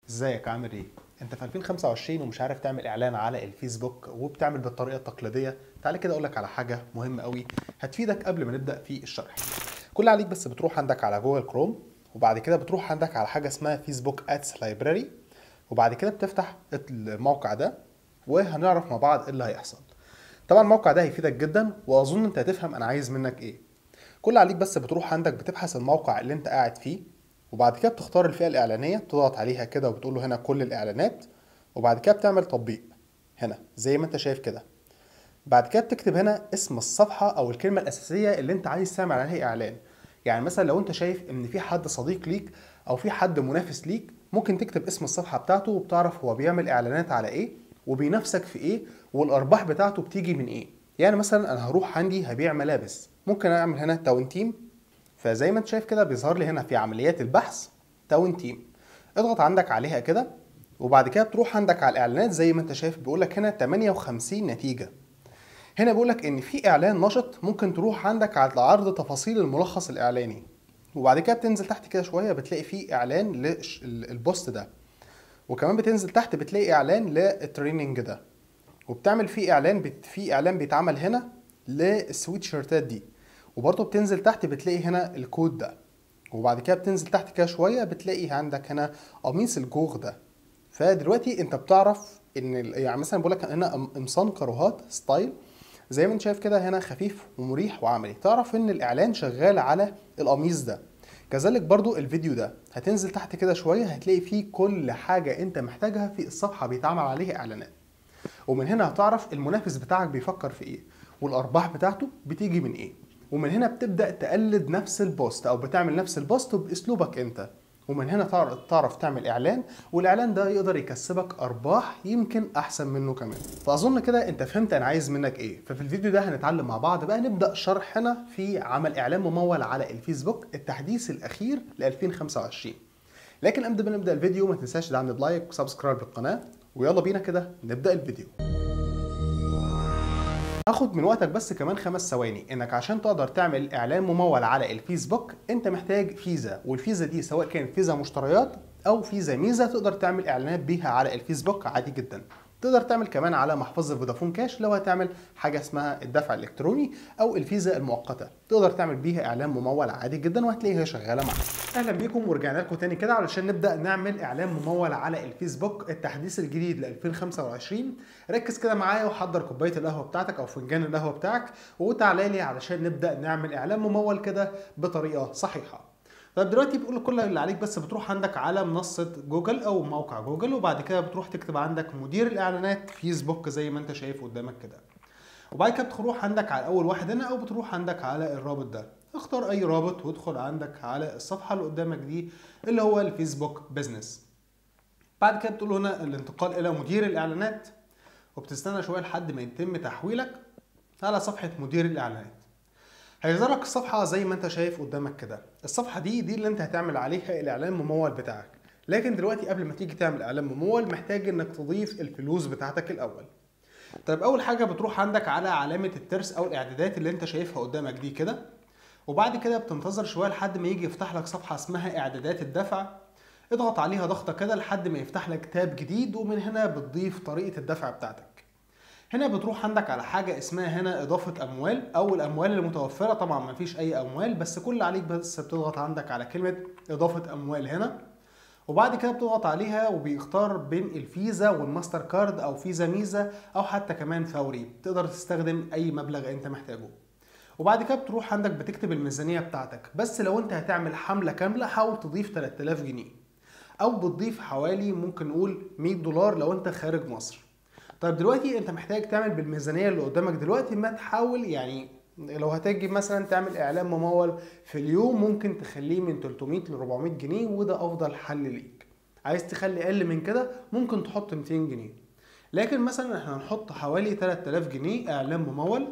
ازيك عامل ايه؟ انت في 2025 ومش عارف تعمل اعلان على الفيسبوك وبتعمل بالطريقه التقليديه تعالى كده اقول لك على حاجه مهمه قوي هتفيدك قبل ما نبدا في الشرح كل اللي عليك بس بتروح عندك على جوجل كروم وبعد كده بتروح عندك على حاجه اسمها فيسبوك ادس لايبراري وبعد كده بتفتح الموقع ده وهنعرف مع بعض ايه اللي هيحصل طبعا الموقع ده هيفيدك جدا واظن انت هتفهم انا عايز منك ايه كل اللي عليك بس بتروح عندك بتبحث الموقع اللي انت قاعد فيه وبعد كده بتختار الفئة الإعلانية بتضغط عليها كده وبتقول له هنا كل الإعلانات وبعد كده بتعمل تطبيق هنا زي ما انت شايف كده بعد كده بتكتب هنا اسم الصفحة أو الكلمة الأساسية اللي انت عايز تعمل عليها إعلان يعني مثلا لو انت شايف ان في حد صديق ليك أو في حد منافس ليك ممكن تكتب اسم الصفحة بتاعته وبتعرف هو بيعمل إعلانات على إيه وبينافسك في إيه والأرباح بتاعته بتيجي من إيه يعني مثلا أنا هروح عندي هبيع ملابس ممكن أعمل هنا تاون تيم فزي ما انت شايف كده بيظهر لي هنا في عمليات البحث تاون تيم اضغط عندك عليها كده وبعد كده بتروح عندك على الاعلانات زي ما انت شايف بيقول لك هنا 58 نتيجه هنا بيقول لك ان في اعلان نشط ممكن تروح عندك على عرض تفاصيل الملخص الاعلاني وبعد كده بتنزل تحت كده شويه بتلاقي فيه اعلان للبوست ده وكمان بتنزل تحت بتلاقي اعلان للتريننج ده وبتعمل فيه اعلان في اعلان بيتعمل هنا للسويت شيرتات دي وبرضه بتنزل تحت بتلاقي هنا الكود ده وبعد كده بتنزل تحت كده شويه بتلاقي عندك هنا قميص الجوغ ده فدلوقتي انت بتعرف ان يعني مثلا بقول لك هنا قمصان كروهات ستايل زي ما انت شايف كده هنا خفيف ومريح وعملي تعرف ان الاعلان شغال على القميص ده كذلك برضو الفيديو ده هتنزل تحت كده شويه هتلاقي فيه كل حاجه انت محتاجها في الصفحه بيتعمل عليها اعلانات ومن هنا هتعرف المنافس بتاعك بيفكر في ايه والارباح بتاعته بتيجي من ايه ومن هنا بتبدا تقلد نفس البوست او بتعمل نفس البوست باسلوبك انت ومن هنا تعرف تعمل اعلان والاعلان ده يقدر يكسبك ارباح يمكن احسن منه كمان فاظن كده انت فهمت انا عايز منك ايه ففي الفيديو ده هنتعلم مع بعض بقى نبدا شرحنا في عمل اعلان ممول على الفيسبوك التحديث الاخير ل 2025 لكن قبل ما نبدا الفيديو ما تنساش تدعمني بلايك وسبسكرايب للقناه ويلا بينا كده نبدا الفيديو هاخد من وقتك بس كمان خمس ثواني انك عشان تقدر تعمل اعلان ممول على الفيسبوك انت محتاج فيزا والفيزا دي سواء كانت فيزا مشتريات او فيزا ميزه تقدر تعمل اعلانات بيها على الفيسبوك عادي جدا تقدر تعمل كمان على محفظه فودافون كاش لو هتعمل حاجه اسمها الدفع الالكتروني او الفيزا المؤقته تقدر تعمل بيها اعلان ممول عادي جدا وهتلاقيها شغاله معاك اهلا بيكم ورجعنا لكم تاني كده علشان نبدا نعمل اعلان ممول على الفيسبوك التحديث الجديد ل 2025 ركز كده معايا وحضر كوبايه القهوه بتاعتك او فنجان القهوه بتاعك وتعالى لي علشان نبدا نعمل اعلان ممول كده بطريقه صحيحه طيب دلوقتي بيقول كل اللي عليك بس بتروح عندك على منصه جوجل او موقع جوجل وبعد كده بتروح تكتب عندك مدير الاعلانات فيسبوك زي ما انت شايف قدامك كده وبعد كده بتروح عندك على اول واحد هنا او بتروح عندك على الرابط ده اختار اي رابط وادخل عندك على الصفحه اللي قدامك دي اللي هو الفيسبوك بزنس بعد كده بتقول هنا الانتقال الى مدير الاعلانات وبتستنى شويه لحد ما يتم تحويلك على صفحه مدير الاعلانات هيظهر لك الصفحه زي ما انت شايف قدامك كده الصفحه دي دي اللي انت هتعمل عليها الاعلان الممول بتاعك لكن دلوقتي قبل ما تيجي تعمل اعلان ممول محتاج انك تضيف الفلوس بتاعتك الاول طيب اول حاجه بتروح عندك على علامه الترس او الاعدادات اللي انت شايفها قدامك دي كده وبعد كده بتنتظر شويه لحد ما يجي يفتح لك صفحه اسمها اعدادات الدفع اضغط عليها ضغطه كده لحد ما يفتح لك تاب جديد ومن هنا بتضيف طريقه الدفع بتاعتك هنا بتروح عندك على حاجة اسمها هنا إضافة أموال أو الأموال المتوفرة طبعا مفيش أي أموال بس كل اللي عليك بس بتضغط عندك على كلمة إضافة أموال هنا وبعد كده بتضغط عليها وبيختار بين الفيزا والماستر كارد أو فيزا ميزة أو حتى كمان فوري تقدر تستخدم أي مبلغ أنت محتاجه وبعد كده بتروح عندك بتكتب الميزانية بتاعتك بس لو أنت هتعمل حملة كاملة حاول تضيف 3000 جنيه أو بتضيف حوالي ممكن نقول 100 دولار لو أنت خارج مصر طيب دلوقتي انت محتاج تعمل بالميزانيه اللي قدامك دلوقتي ما تحاول يعني لو هتجي مثلا تعمل اعلان ممول في اليوم ممكن تخليه من 300 ل 400 جنيه وده افضل حل ليك عايز تخلي اقل من كده ممكن تحط 200 جنيه لكن مثلا احنا هنحط حوالي 3000 جنيه اعلان ممول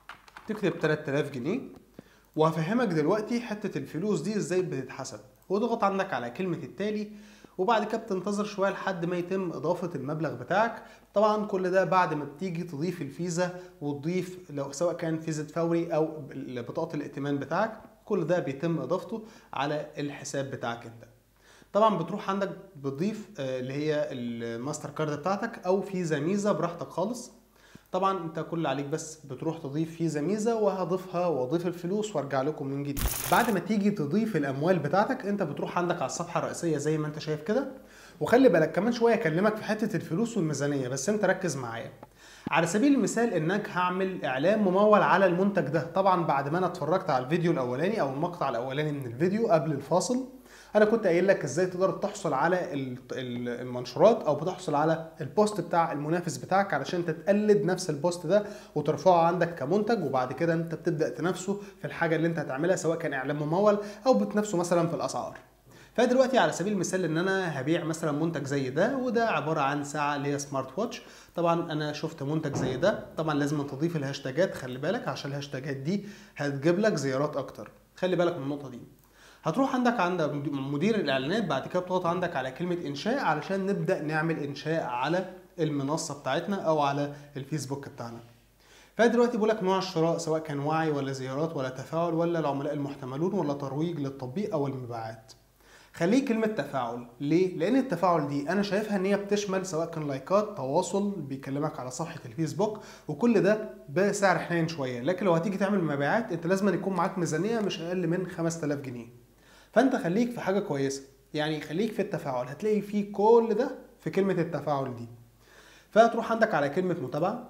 تكتب 3000 جنيه وهفهمك دلوقتي حته الفلوس دي ازاي بتتحسب واضغط عندك على كلمه التالي وبعد كده بتنتظر شويه لحد ما يتم اضافه المبلغ بتاعك طبعا كل ده بعد ما بتيجي تضيف الفيزا وتضيف لو سواء كان فيزا فوري او بطاقه الائتمان بتاعك كل ده بيتم اضافته على الحساب بتاعك انت طبعا بتروح عندك بتضيف آه، اللي هي الماستر كارد بتاعتك او فيزا ميزه براحتك خالص طبعا انت كل اللي عليك بس بتروح تضيف فيزا ميزه وهضيفها واضيف الفلوس وارجع لكم من جديد بعد ما تيجي تضيف الاموال بتاعتك انت بتروح عندك على الصفحه الرئيسيه زي ما انت شايف كده وخلي بالك كمان شويه اكلمك في حته الفلوس والميزانيه بس انت ركز معايا على سبيل المثال انك هعمل اعلان ممول على المنتج ده طبعا بعد ما انا اتفرجت على الفيديو الاولاني او المقطع الاولاني من الفيديو قبل الفاصل انا كنت قايل لك ازاي تقدر تحصل على ال- ال- المنشورات او بتحصل على البوست بتاع المنافس بتاعك علشان تتقلد نفس البوست ده وترفعه عندك كمنتج وبعد كده انت بتبدا تنافسه في الحاجه اللي انت هتعملها سواء كان اعلان ممول او بتنافسه مثلا في الاسعار فدلوقتي على سبيل المثال ان انا هبيع مثلا منتج زي ده وده عباره عن ساعه اللي هي سمارت واتش طبعا انا شفت منتج زي ده طبعا لازم تضيف الهاشتاجات خلي بالك عشان الهاشتاجات دي هتجيب لك زيارات اكتر خلي بالك من النقطه دي هتروح عندك عند مدير الاعلانات بعد كده بتضغط عندك على كلمه انشاء علشان نبدا نعمل انشاء على المنصه بتاعتنا او على الفيسبوك بتاعنا فدلوقتي بقول لك نوع الشراء سواء كان وعي ولا زيارات ولا تفاعل ولا العملاء المحتملون ولا ترويج للتطبيق او المبيعات خليه كلمة تفاعل ليه؟ لأن التفاعل دي أنا شايفها إن هي بتشمل سواء كان لايكات تواصل بيكلمك على صفحة الفيسبوك وكل ده بسعر حنين شوية لكن لو هتيجي تعمل مبيعات أنت لازم يكون معاك ميزانية مش أقل من 5000 جنيه فأنت خليك في حاجة كويسة يعني خليك في التفاعل هتلاقي فيه كل ده في كلمة التفاعل دي فهتروح عندك على كلمة متابعة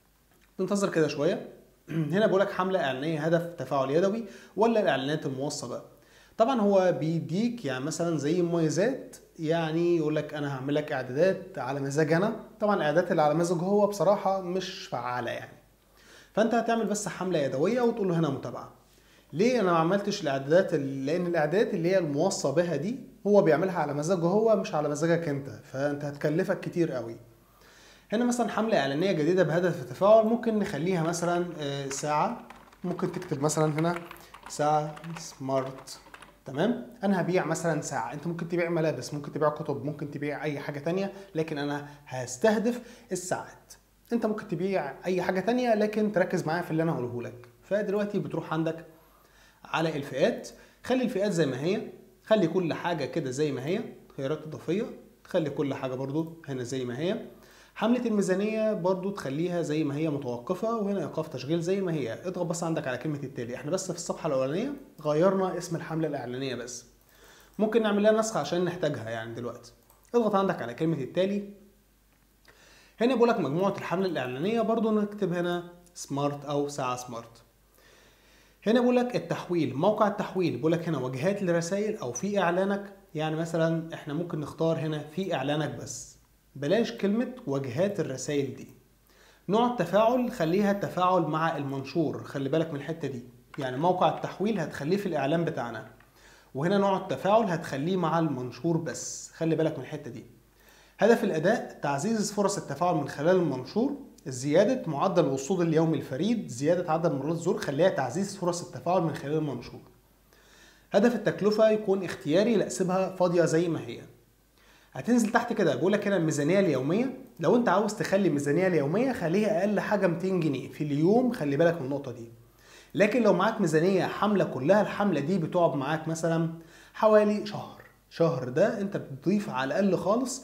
تنتظر كده شوية هنا بقولك حملة إعلانية هدف تفاعل يدوي ولا الإعلانات الموصى طبعا هو بيديك يعني مثلا زي مميزات يعني يقول لك انا هعمل لك اعدادات على مزاج انا طبعا الاعدادات اللي على مزاجه هو بصراحه مش فعاله يعني فانت هتعمل بس حمله يدويه وتقول له هنا متابعه ليه انا ما عملتش الاعدادات اللي- لان الاعدادات اللي هي الموصى بها دي هو بيعملها على مزاجه هو مش على مزاجك انت فانت هتكلفك كتير قوي هنا مثلا حملة إعلانية جديدة بهدف التفاعل ممكن نخليها مثلا آه، ساعة ممكن تكتب مثلا هنا ساعة سمارت تمام انا هبيع مثلا ساعة انت ممكن تبيع ملابس ممكن تبيع كتب ممكن تبيع اي حاجة تانية لكن انا هستهدف الساعات انت ممكن تبيع اي حاجة تانية لكن تركز معايا في اللي انا هقوله لك فدلوقتي بتروح عندك على الفئات خلي الفئات زي ما هي خلي كل حاجة كده زي ما هي خيارات إضافية تخلي كل حاجة برضو هنا زي ما هي حملة الميزانية برضو تخليها زي ما هي متوقفة وهنا إيقاف تشغيل زي ما هي اضغط بس عندك على كلمة التالي احنا بس في الصفحة الأولانية غيرنا اسم الحملة الإعلانية بس ممكن نعمل لها نسخ عشان نحتاجها يعني دلوقتي اضغط عندك على كلمة التالي هنا بقول لك مجموعة الحملة الإعلانية برضو نكتب هنا سمارت أو ساعة سمارت هنا بقول لك التحويل موقع التحويل بقول لك هنا واجهات لرسائل او في اعلانك يعني مثلا احنا ممكن نختار هنا في اعلانك بس بلاش كلمة واجهات الرسائل دي نوع التفاعل خليها تفاعل مع المنشور خلي بالك من الحتة دي يعني موقع التحويل هتخليه في الاعلان بتاعنا وهنا نوع التفاعل هتخليه مع المنشور بس خلي بالك من الحتة دي هدف الأداء تعزيز فرص التفاعل من خلال المنشور زيادة معدل الوصول اليومي الفريد زيادة عدد مرات الزور خليها تعزيز فرص التفاعل من خلال المنشور هدف التكلفة يكون اختياري لا سيبها فاضية زي ما هي هتنزل تحت كده بقول لك هنا الميزانية اليومية لو انت عاوز تخلي الميزانية اليومية خليها اقل حاجة 200 جنيه في اليوم خلي بالك من النقطة دي لكن لو معاك ميزانية حملة كلها الحملة دي بتقعد معاك مثلا حوالي شهر شهر ده انت بتضيف على الاقل خالص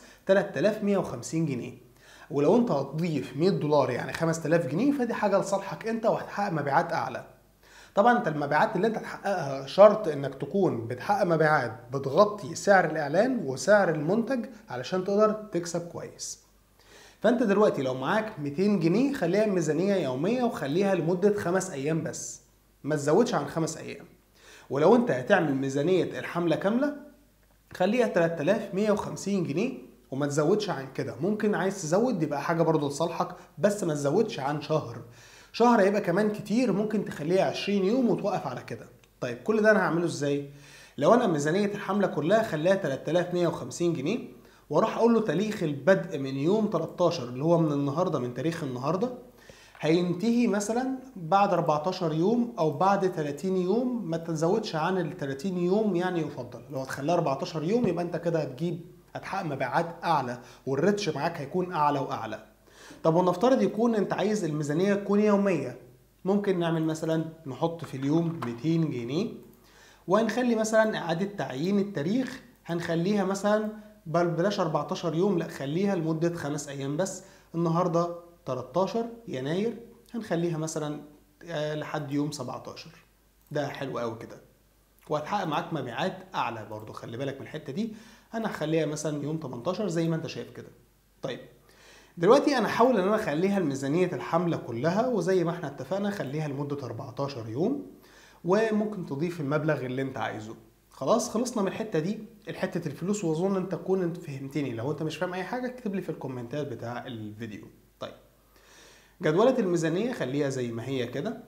3150 جنيه ولو انت هتضيف 100 دولار يعني 5000 جنيه فدي حاجه لصالحك انت وهتحقق مبيعات اعلى طبعا انت المبيعات اللي انت هتحققها شرط انك تكون بتحقق مبيعات بتغطي سعر الاعلان وسعر المنتج علشان تقدر تكسب كويس فانت دلوقتي لو معاك 200 جنيه خليها ميزانيه يوميه وخليها لمده خمس ايام بس ما تزودش عن خمس ايام ولو انت هتعمل ميزانيه الحمله كامله خليها 3150 جنيه وما تزودش عن كده ممكن عايز تزود يبقى حاجه برضو لصالحك بس ما تزودش عن شهر شهر هيبقى كمان كتير ممكن تخليها 20 يوم وتوقف على كده طيب كل ده انا هعمله ازاي لو انا ميزانيه الحمله كلها خليها 3150 جنيه واروح اقول له تاريخ البدء من يوم 13 اللي هو من النهارده من تاريخ النهارده هينتهي مثلا بعد 14 يوم او بعد 30 يوم ما تزودش عن ال 30 يوم يعني يفضل لو هتخليها 14 يوم يبقى انت كده هتجيب هتحقق مبيعات اعلى والريتش معاك هيكون اعلى واعلى طب ونفترض يكون انت عايز الميزانيه تكون يوميه ممكن نعمل مثلا نحط في اليوم 200 جنيه وهنخلي مثلا اعاده تعيين التاريخ هنخليها مثلا بل بلاش 14 يوم لا خليها لمدة خمس أيام بس النهاردة 13 يناير هنخليها مثلا آه، لحد يوم 17 ده حلو قوي كده وهتحقق معاك مبيعات اعلى برضو خلي بالك من الحته دي انا هخليها مثلا يوم 18 زي ما انت شايف كده طيب دلوقتي انا هحاول ان انا اخليها الميزانيه الحمله كلها وزي ما احنا اتفقنا خليها لمده 14 يوم وممكن تضيف المبلغ اللي انت عايزه خلاص خلصنا من الحته دي الحته الفلوس واظن انت تكون انت فهمتني لو انت مش فاهم اي حاجه اكتب لي في الكومنتات بتاع الفيديو طيب جدولة الميزانية خليها زي ما هي كده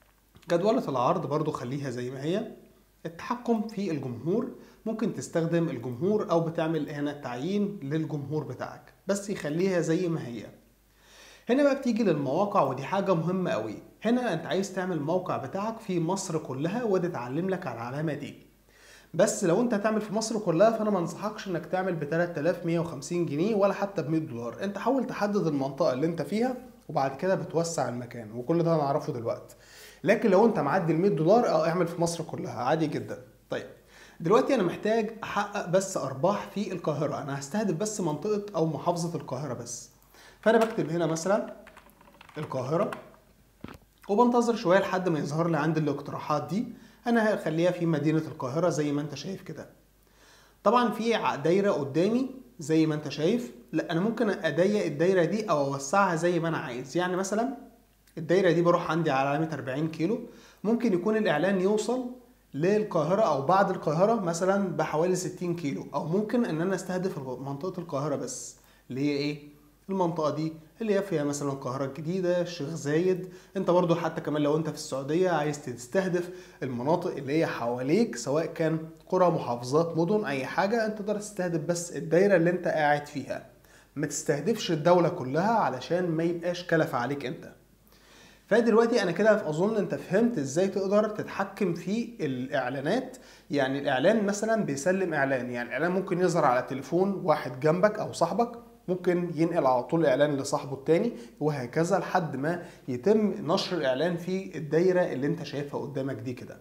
جدولة العرض برضو خليها زي ما هي التحكم في الجمهور ممكن تستخدم الجمهور او بتعمل هنا تعيين للجمهور بتاعك بس يخليها زي ما هي هنا بقى بتيجي للمواقع ودي حاجة مهمة قوي هنا انت عايز تعمل موقع بتاعك في مصر كلها وده تعلم لك على العلامة دي بس لو انت هتعمل في مصر كلها فانا ما انصحكش انك تعمل ب 3150 جنيه ولا حتى ب 100 دولار انت حاول تحدد المنطقة اللي انت فيها وبعد كده بتوسع المكان وكل ده هنعرفه دلوقتي لكن لو انت معدي ال 100 دولار او اعمل في مصر كلها عادي جدا طيب دلوقتي انا محتاج احقق بس ارباح في القاهره انا هستهدف بس منطقه او محافظه القاهره بس فانا بكتب هنا مثلا القاهره وبنتظر شويه لحد ما يظهر لي عندي الاقتراحات دي انا هخليها في مدينه القاهره زي ما انت شايف كده طبعا في دايره قدامي زي ما انت شايف لا انا ممكن اضيق الدايره دي او اوسعها زي ما انا عايز يعني مثلا الدايره دي بروح عندي على علامه 40 كيلو ممكن يكون الاعلان يوصل للقاهره او بعد القاهره مثلا بحوالي 60 كيلو او ممكن ان انا استهدف منطقه القاهره بس اللي هي ايه المنطقه دي اللي هي فيها مثلا القاهره الجديده الشيخ زايد انت برضو حتى كمان لو انت في السعوديه عايز تستهدف المناطق اللي هي حواليك سواء كان قرى محافظات مدن اي حاجه انت تقدر تستهدف بس الدايره اللي انت قاعد فيها ما تستهدفش الدوله كلها علشان ما يبقاش كلف عليك انت فدلوقتي انا كده اظن انت فهمت ازاي تقدر تتحكم في الاعلانات يعني الاعلان مثلا بيسلم اعلان يعني الاعلان ممكن يظهر على تليفون واحد جنبك او صاحبك ممكن ينقل على طول الاعلان لصاحبه التاني وهكذا لحد ما يتم نشر الاعلان في الدايره اللي انت شايفها قدامك دي كده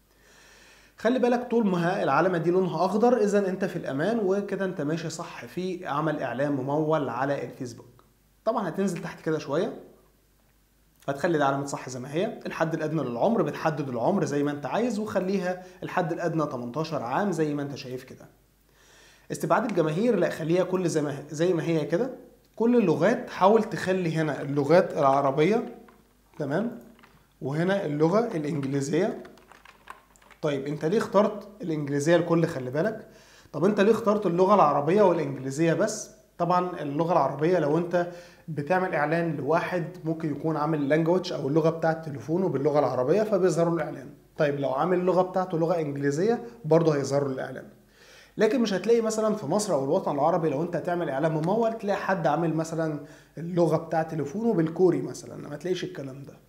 خلي بالك طول ما العلامه دي لونها اخضر اذا انت في الامان وكده انت ماشي صح في عمل اعلان ممول على الفيسبوك طبعا هتنزل تحت كده شويه هتخلي ده علامه صح زي ما هي الحد الادنى للعمر بتحدد العمر زي ما انت عايز وخليها الحد الادنى 18 عام زي ما انت شايف كده استبعاد الجماهير لا خليها كل زي ما زي ما هي كده كل اللغات حاول تخلي هنا اللغات العربيه تمام وهنا اللغه الانجليزيه طيب انت ليه اخترت الانجليزيه الكل خلي بالك طب انت ليه اخترت اللغه العربيه والانجليزيه بس طبعا اللغه العربيه لو انت بتعمل اعلان لواحد ممكن يكون عامل لانجوج او اللغه بتاعه تليفونه باللغه العربيه فبيظهر له الاعلان طيب لو عامل اللغه بتاعته لغه انجليزيه برضه هيظهر له الاعلان لكن مش هتلاقي مثلا في مصر او الوطن العربي لو انت هتعمل اعلان ممول تلاقي حد عامل مثلا اللغه بتاعه تليفونه بالكوري مثلا ما تلاقيش الكلام ده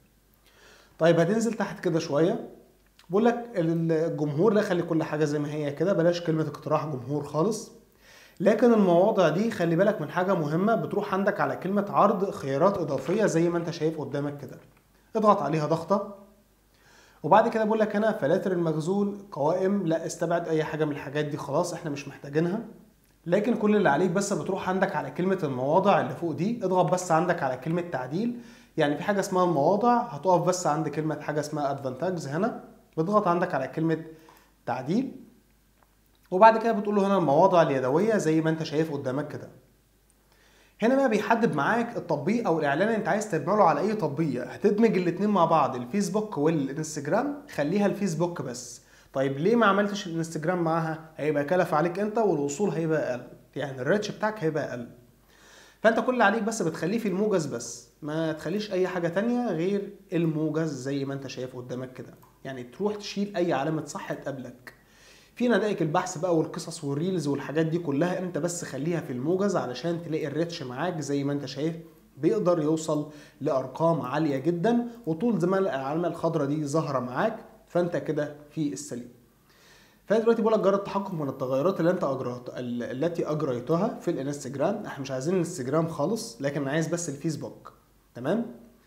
طيب هتنزل تحت كده شويه بقول لك الجمهور لا خلي كل حاجه زي ما هي كده بلاش كلمه اقتراح جمهور خالص لكن المواضع دي خلي بالك من حاجه مهمه بتروح عندك على كلمه عرض خيارات اضافيه زي ما انت شايف قدامك كده اضغط عليها ضغطه وبعد كده بقول لك هنا فلاتر المخزون قوائم لا استبعد اي حاجه من الحاجات دي خلاص احنا مش محتاجينها لكن كل اللي عليك بس بتروح عندك على كلمه المواضع اللي فوق دي اضغط بس عندك على كلمه تعديل يعني في حاجه اسمها المواضع هتقف بس عند كلمه حاجه اسمها ادفانتاجز هنا بتضغط عندك على كلمه تعديل وبعد كده بتقول له هنا المواضع اليدويه زي ما انت شايف قدامك كده هنا بقى بيحدد معاك التطبيق او الاعلان اللي انت عايز تعمله على اي تطبيق هتدمج الاثنين مع بعض الفيسبوك والانستجرام خليها الفيسبوك بس طيب ليه ما عملتش الانستجرام معاها هيبقى كلف عليك انت والوصول هيبقى اقل يعني الريتش بتاعك هيبقى اقل فانت كل اللي عليك بس بتخليه في الموجز بس ما تخليش اي حاجه تانية غير الموجز زي ما انت شايف قدامك كده يعني تروح تشيل اي علامه صح تقابلك في نتائج البحث بقى والقصص والريلز والحاجات دي كلها انت بس خليها في الموجز علشان تلاقي الريتش معاك زي ما انت شايف بيقدر يوصل لارقام عاليه جدا وطول زمان العلامه الخضراء دي ظاهره معاك فانت كده في السليم فدلوقتي بقول لك جرب التحكم من التغيرات اللي انت اجرت التي اجريتها في الانستجرام احنا مش عايزين الانستجرام خالص لكن عايز بس الفيسبوك تمام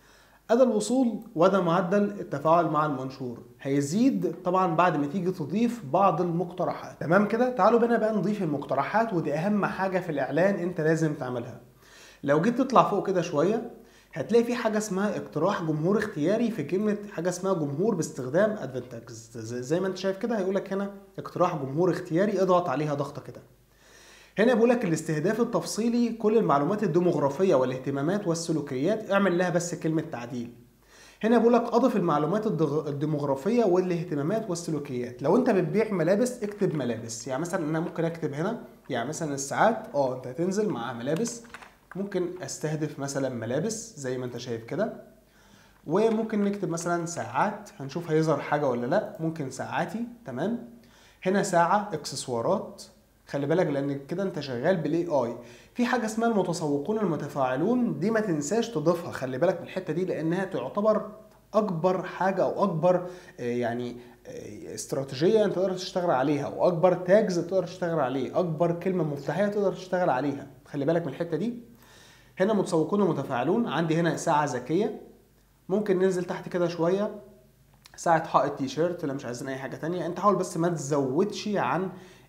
ادى الوصول وده معدل التفاعل مع المنشور هيزيد طبعا بعد ما تيجي تضيف بعض المقترحات تمام كده تعالوا بينا بقى نضيف المقترحات ودي اهم حاجه في الاعلان انت لازم تعملها لو جيت تطلع فوق كده شويه هتلاقي في حاجه اسمها اقتراح جمهور اختياري في كلمه حاجه اسمها جمهور باستخدام ادفنتكس زي ما انت شايف كده هيقول لك هنا اقتراح جمهور اختياري اضغط عليها ضغطه كده هنا بيقول لك الاستهداف التفصيلي كل المعلومات الديموغرافيه والاهتمامات والسلوكيات اعمل لها بس كلمه تعديل هنا بيقول لك اضف المعلومات الديموغرافيه والاهتمامات والسلوكيات لو انت بتبيع ملابس اكتب ملابس يعني مثلا انا ممكن اكتب هنا يعني مثلا الساعات اه انت هتنزل مع ملابس ممكن استهدف مثلا ملابس زي ما انت شايف كده وممكن نكتب مثلا ساعات هنشوف هيظهر حاجه ولا لا ممكن ساعاتي تمام هنا ساعه اكسسوارات خلي بالك لان كده انت شغال بالاي اي في حاجه اسمها المتسوقون المتفاعلون دي ما تنساش تضيفها خلي بالك من الحته دي لانها تعتبر اكبر حاجه او اكبر يعني استراتيجيه انت تقدر تشتغل عليها واكبر تاجز تقدر تشتغل عليه اكبر كلمه مفتاحيه تقدر تشتغل عليها خلي بالك من الحته دي هنا متسوقون ومتفاعلون عندي هنا ساعه ذكيه ممكن ننزل تحت كده شويه ساعه حائط تي شيرت لا مش عايزين اي حاجه تانية انت حاول بس ما تزودش عن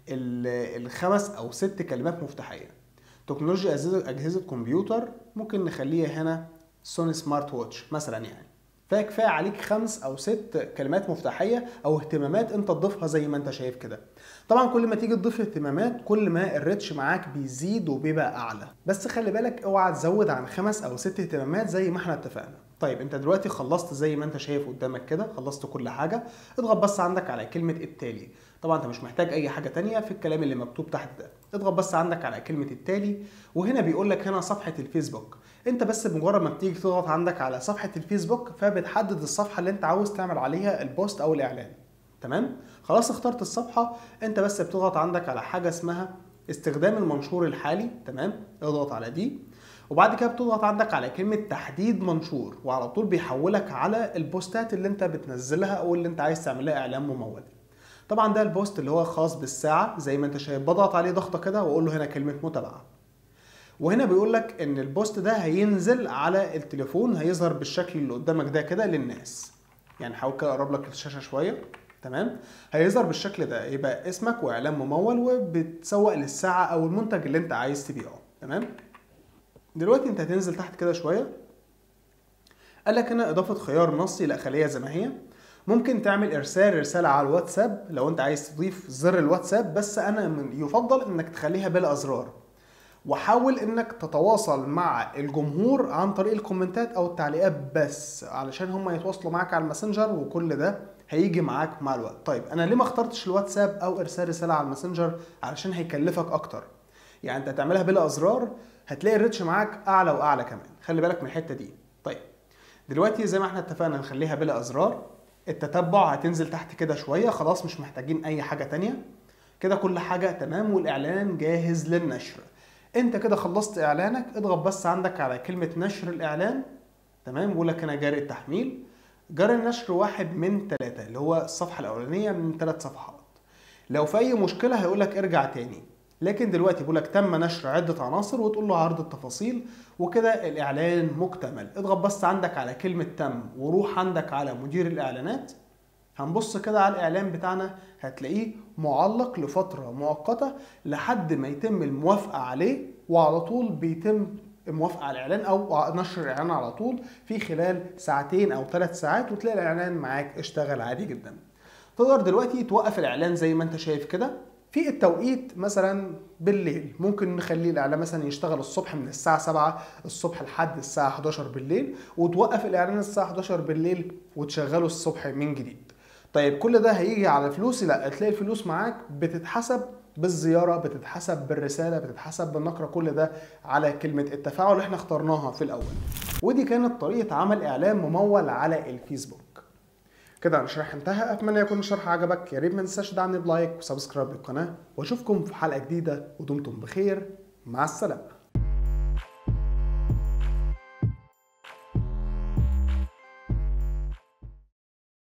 الخمس او ست كلمات مفتاحيه تكنولوجيا اجهزه كمبيوتر ممكن نخليها هنا سوني سمارت واتش مثلا يعني فكفايه عليك خمس او ست كلمات مفتاحيه او اهتمامات انت تضيفها زي ما انت شايف كده طبعا كل ما تيجي تضيف اهتمامات كل ما الريتش معاك بيزيد وبيبقى اعلى بس خلي بالك اوعى تزود عن خمس او ست اهتمامات زي ما احنا اتفقنا طيب انت دلوقتي خلصت زي ما انت شايف قدامك كده خلصت كل حاجه اضغط بس عندك على كلمه التالي طبعا انت مش محتاج اي حاجه تانية في الكلام اللي مكتوب تحت ده اضغط بس عندك على كلمه التالي وهنا بيقول لك هنا صفحه الفيسبوك انت بس بمجرد ما بتيجي تضغط عندك على صفحه الفيسبوك فبتحدد الصفحه اللي انت عاوز تعمل عليها البوست او الاعلان تمام خلاص اخترت الصفحه انت بس بتضغط عندك على حاجه اسمها استخدام المنشور الحالي تمام اضغط على دي وبعد كده بتضغط عندك على كلمه تحديد منشور وعلى طول بيحولك على البوستات اللي انت بتنزلها او اللي انت عايز تعمل لها اعلان ممول طبعا ده البوست اللي هو خاص بالساعه زي ما انت شايف بضغط عليه ضغطه كده واقول له هنا كلمه متابعه وهنا بيقول لك ان البوست ده هينزل على التليفون هيظهر بالشكل اللي قدامك ده كده للناس يعني حاول كده اقرب لك الشاشه شويه تمام هيظهر بالشكل ده يبقى اسمك واعلان ممول وبتسوق للساعه او المنتج اللي انت عايز تبيعه تمام دلوقتي انت هتنزل تحت كده شويه قال لك هنا اضافه خيار نصي لا خليه زي ما هي ممكن تعمل ارسال رساله على الواتساب لو انت عايز تضيف زر الواتساب بس انا من يفضل انك تخليها بلا ازرار وحاول انك تتواصل مع الجمهور عن طريق الكومنتات او التعليقات بس علشان هم يتواصلوا معاك على الماسنجر وكل ده هيجي معاك مع الوقت طيب انا ليه ما اخترتش الواتساب او ارسال رساله على الماسنجر علشان هيكلفك اكتر يعني انت هتعملها بلا ازرار هتلاقي الريتش معاك اعلى واعلى كمان خلي بالك من الحته دي طيب دلوقتي زي ما احنا اتفقنا نخليها بلا ازرار التتبع هتنزل تحت كده شويه خلاص مش محتاجين اي حاجه تانية كده كل حاجه تمام والاعلان جاهز للنشر انت كده خلصت اعلانك اضغط بس عندك على كلمه نشر الاعلان تمام بيقول لك هنا جاري التحميل جاري النشر واحد من ثلاثة اللي هو الصفحة الأولانية من ثلاث صفحات لو في أي مشكلة هيقول لك ارجع تاني لكن دلوقتي بيقول لك تم نشر عدة عناصر وتقول له عرض التفاصيل وكده الإعلان مكتمل اضغط بس عندك على كلمة تم وروح عندك على مدير الإعلانات هنبص كده على الاعلان بتاعنا هتلاقيه معلق لفتره مؤقته لحد ما يتم الموافقه عليه وعلى طول بيتم الموافقه على الاعلان او نشر الاعلان على طول في خلال ساعتين او ثلاث ساعات وتلاقي الاعلان معاك اشتغل عادي جدا تقدر دلوقتي توقف الاعلان زي ما انت شايف كده في التوقيت مثلا بالليل ممكن نخليه الاعلان مثلا يشتغل الصبح من الساعه 7 الصبح لحد الساعه 11 بالليل وتوقف الاعلان الساعه 11 بالليل وتشغله الصبح من جديد طيب كل ده هيجي على فلوسي لا تلاقي الفلوس معاك بتتحسب بالزيارة بتتحسب بالرسالة بتتحسب بالنقرة كل ده على كلمة التفاعل اللي احنا اخترناها في الأول ودي كانت طريقة عمل إعلان ممول على الفيسبوك كده الشرح انتهى اتمنى يكون الشرح عجبك يا ريت ما تنساش تدعمني بلايك وسبسكرايب للقناه واشوفكم في حلقه جديده ودمتم بخير مع السلامه